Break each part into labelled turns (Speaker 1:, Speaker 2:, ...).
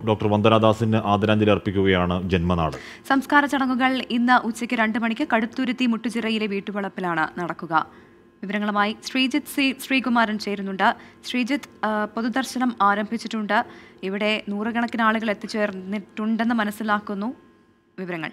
Speaker 1: Doctor വന്ദനാദാസിന് ആദരാഞ്ജലി അർപ്പിക്കുകയാണ് ജന്മനാട്
Speaker 2: സംസ്കാര ചടങ്ങുകൾ ഇന്ന് ഉച്ചയ്ക്ക് രണ്ട് മണിക്ക് കടുത്തുരുത്തി മുട്ടുചിറയിലെ വീട്ടുവളപ്പിലാണ് നടക്കുക വിവരങ്ങളുമായി ശ്രീജിത്ത് സി ശ്രീകുമാരൻ ചേരുന്നുണ്ട് ശ്രീജിത്ത് ആ, പൊതുദർശനം ആരംഭിച്ചിട്ടുണ്ട് ഇവിടെ നൂറുകണക്കിന് ആളുകൾ എത്തിച്ചേർന്നിട്ടുണ്ടെന്ന് മനസ്സിലാക്കുന്നു വിവരങ്ങൾ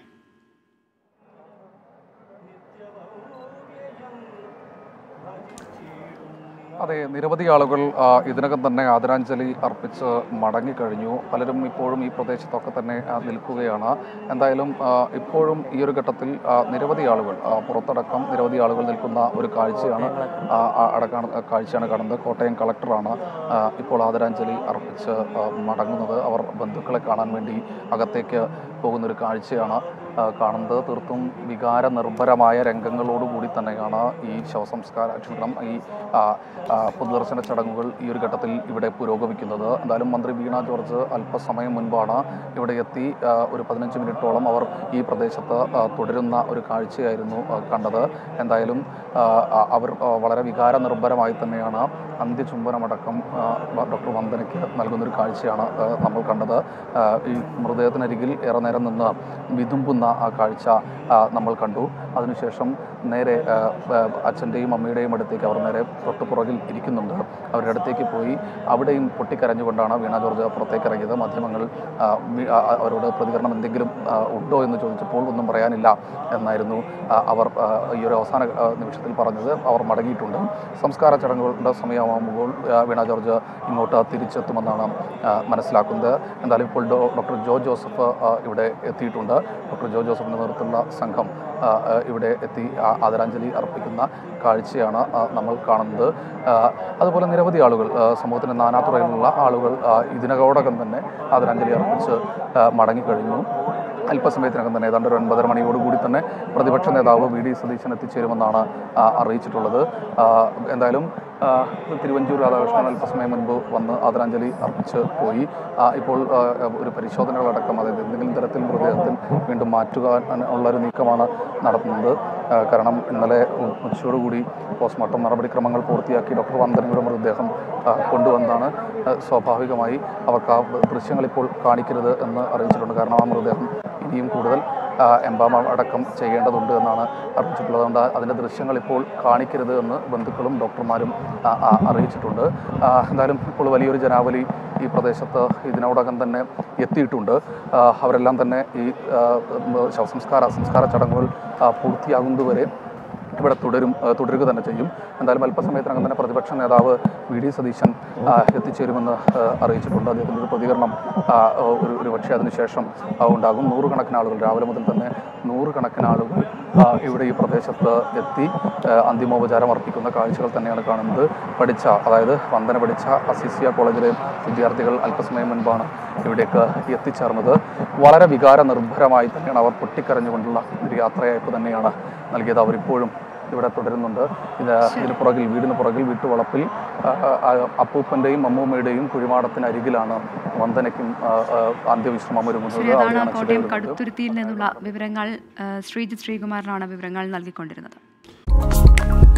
Speaker 3: അതെ നിരവധി ആളുകൾ ആ, ഇതിനകം തന്നെ ആദരാഞ്ജലി അർപ്പിച്ച് മടങ്ങിക്കഴിഞ്ഞു പലരും ഇപ്പോഴും ഈ പ്രദേശത്തൊക്കെ തന്നെ ആ, നിൽക്കുകയാണ് എന്തായാലും ആ, ഇപ്പോഴും ഈ ഒരു ഘട്ടത്തിൽ ആ, നിരവധി ആളുകൾ ആ, പുറത്തടക്കം നിരവധി ആളുകൾ നിൽക്കുന്ന ഒരു കാഴ്ചയാണ് ആ, ആ, അടക്കാണ് കാഴ്ചയാണ് കാണുന്നത് കോട്ടയം കളക്ടറാണ് ആ, ഇപ്പോൾ ആദരാഞ്ജലി അർപ്പിച്ച് ആ, മടങ്ങുന്നത് അവർ ബന്ധുക്കളെ കാണാൻ വേണ്ടി അകത്തേക്ക് പോകുന്നൊരു കാഴ്ചയാണ് ആ, കാണുന്നത് തീർത്തും വികാര നിർഭരമായ രംഗങ്ങളോടുകൂടി തന്നെയാണ് ഈ ശവസംസ്കാര ക്ഷമിക്കണം ഈ ആ, ആ, പൊതുദർശന ചടങ്ങുകൾ ഈ ഒരു ഘട്ടത്തിൽ ഇവിടെ പുരോഗമിക്കുന്നത് എന്തായാലും മന്ത്രി വീണ ജോർജ് അല്പസമയം മുൻപാണ് ഇവിടെ എത്തി ആ, ഒരു പതിനഞ്ച് മിനിറ്റോളം അവർ ഈ പ്രദേശത്ത് ആ, തുടരുന്ന ഒരു കാഴ്ചയായിരുന്നു ആ, കണ്ടത് എന്തായാലും ആ, ആ, അവർ ആ, വളരെ വികാര നിർഭരമായി തന്നെയാണ് അന്ത്യചുംബനമടക്കം ആ, ഡോക്ടർ വന്ദനയ്ക്ക് നൽകുന്നൊരു കാഴ്ചയാണ് ആ, നമ്മൾ കണ്ടത് ആ, ഈ മൃതദേഹത്തിനരികിൽ ഏറെ നേരം നിന്ന് വിതുമ്പുന്ന ആ കാഴ്ച ആ, നമ്മൾ കണ്ടു അതിനുശേഷം നേരെ ആ, ആ, അച്ഛൻ്റെയും അമ്മയുടെയും അടുത്തേക്ക് അവർ നേരെ തൊട്ട് പുറകിൽ ഇരിക്കുന്നുണ്ട് അവരുടെ അടുത്തേക്ക് പോയി അവിടെയും പൊട്ടിക്കരഞ്ഞുകൊണ്ടാണ് വീണ ജോർജ് പുറത്തേക്ക് ഇറങ്ങിയത് മാധ്യമങ്ങൾ ആ, വി- ആ, അവരോട് പ്രതികരണം എന്തെങ്കിലും ആ, ഉണ്ടോ എന്ന് ചോദിച്ചപ്പോൾ ഒന്നും പറയാനില്ല എന്നായിരുന്നു ആ, അവർ ആ, ഈ ഒരു അവസാന ആ, നിമിഷത്തിൽ പറഞ്ഞത് അവർ മടങ്ങിയിട്ടുണ്ട് സംസ്കാര ചടങ്ങുകളുടെ സമയമാകുമ്പോൾ ആ, വീണ ജോർജ് ഇങ്ങോട്ട് തിരിച്ചെത്തുമെന്നാണ് ആ, മനസ്സിലാക്കുന്നത് എന്തായാലും ഇപ്പോൾ ഡോ- ഡോക്ടർ ജോ ജോസഫ് ആ, ഇവിടെ എത്തിയിട്ടുണ്ട് ഡോക്ടർ ജോ ജോസഫിൻ്റെ നേതൃത്വത്തിലുള്ള സംഘം ആ, ആ, ഇവിടെ എത്തി ആ, ആദരാഞ്ജലി അർപ്പിക്കുന്ന കാഴ്ചയാണ് ആ, നമ്മൾ കാണുന്നത് ആ, അതുപോലെ നിരവധി ആളുകൾ ആ, സമൂഹത്തിൻ്റെ നാനാതുറയിലുള്ള ആളുകൾ ആ, ഇതിനകോടകം തന്നെ ആദരാഞ്ജലി അർപ്പിച്ച് ആ, മടങ്ങിക്കഴിഞ്ഞു അല്പസമയത്തിനകം തന്നെ ഏതാണ്ട് ഒരു ഒൻപതര മണിയോടുകൂടി തന്നെ പ്രതിപക്ഷ നേതാവ് വി ഡി സതീശൻ എത്തിച്ചേരുമെന്നാണ് ആ, അറിയിച്ചിട്ടുള്ളത് ആ, എന്തായാലും ആ, തിരുവഞ്ചൂർ രാധാകൃഷ്ണൻ അല്പസമയം മുൻപ് വന്ന് ആദരാഞ്ജലി അർപ്പിച്ച് പോയി ആ, ഇപ്പോൾ ആ, ഒരു പരിശോധനകളടക്കം അതായത് എന്തെങ്കിലും തരത്തിൽ മൃതദേഹത്തിൽ വീണ്ടും മാറ്റുക ഉള്ള ഒരു നീക്കമാണ് നടത്തുന്നത് ആ, കാരണം ഇന്നലെ ഉ- ഉച്ചയോടുകൂടി പോസ്റ്റ്മോർട്ടം നടപടിക്രമങ്ങൾ പൂർത്തിയാക്കി ഡോക്ടർ വന്ദനയുടെ മൃതദേഹം ആ, കൊണ്ടുവന്നാണ് ആ, സ്വാഭാവികമായി അവർക്ക് ആ ദൃശ്യങ്ങൾ ഇപ്പോൾ കാണിക്കരുത് എന്ന് അറിയിച്ചിട്ടുണ്ട് കാരണം ആ മൃതദേഹം ഇനിയും കൂടുതൽ ആ, എംബാം അടക്കം ചെയ്യേണ്ടതുണ്ട് എന്നാണ് അറിയിച്ചിട്ടുള്ളത് അതുകൊണ്ട് അതിൻ്റെ ദൃശ്യങ്ങൾ ഇപ്പോൾ കാണിക്കരുത് എന്ന് ബന്ധുക്കളും ഡോക്ടർമാരും ആ, ആ, അറിയിച്ചിട്ടുണ്ട് ആ, എന്തായാലും ഇപ്പോൾ വലിയൊരു ജനാവലി ഈ പ്രദേശത്ത് ഇതിനോടകം തന്നെ എത്തിയിട്ടുണ്ട് ആ, അവരെല്ലാം തന്നെ ഈ ആ, ശവസംസ്കാര സംസ്കാര ചടങ്ങുകൾ ആ, പൂർത്തിയാകുന്നതുവരെ ഇവിടെ തുടരും ആ, തുടരുക തന്നെ ചെയ്യും എന്തായാലും അല്പസമയത്തിനകം തന്നെ പ്രതിപക്ഷ നേതാവ് വി ഡി സതീശൻ ആ, എത്തിച്ചേരുമെന്ന് ആ, അറിയിച്ചിട്ടുണ്ട് അദ്ദേഹത്തിൻ്റെ ഒരു പ്രതികരണം ആ, ഒരു ഒരു പക്ഷേ അതിനുശേഷം ആ, ഉണ്ടാകും നൂറുകണക്കിന് ആളുകൾ രാവിലെ മുതൽ തന്നെ നൂറുകണക്കിന് ആളുകൾ ആ, ഇവിടെ ഈ പ്രദേശത്ത് എത്തി ആ, അന്തിമോപചാരം അർപ്പിക്കുന്ന കാഴ്ചകൾ തന്നെയാണ് കാണുന്നത് പഠിച്ച അതായത് വന്ദന പഠിച്ച അസിസിയ കോളേജിലെ വിദ്യാർത്ഥികൾ അല്പസമയം മുൻപാണ് ഇവിടേക്ക് എത്തിച്ചേർന്നത് വളരെ വികാര നിർഭരമായി തന്നെയാണ് അവർ പൊട്ടിക്കരഞ്ഞുകൊണ്ടുള്ള ഒരു യാത്രയയപ്പ് തന്നെയാണ് നൽകിയത് അവരിപ്പോഴും ഇവിടെ തുടരുന്നുണ്ട് ഇത് ഇതിന് പുറകിൽ വീടിന് പുറകിൽ വീട്ടുവളപ്പിൽ ആ, ആ, അപ്പൂപ്പൻ്റെയും അമ്മൂമ്മയുടെയും കുഴിമാടത്തിന് അരികിലാണ് വന്ദനയ്ക്കും ആ, ആ, അന്ത്യവിശ്രമം ഒരുങ്ങുന്നത്
Speaker 2: ശരി അതാണ്
Speaker 3: അവിടെയാണ്
Speaker 2: കോട്ടയം
Speaker 3: ചിതയൊരുങ്ങുന്നത്.
Speaker 2: കടുത്തുരുത്തിയിൽ നിന്നുള്ള വിവരങ്ങൾ ആ, ശ്രീജിത്ത് ശ്രീകുമാരനാണ് വിവരങ്ങൾ നൽകിക്കൊണ്ടിരുന്നത്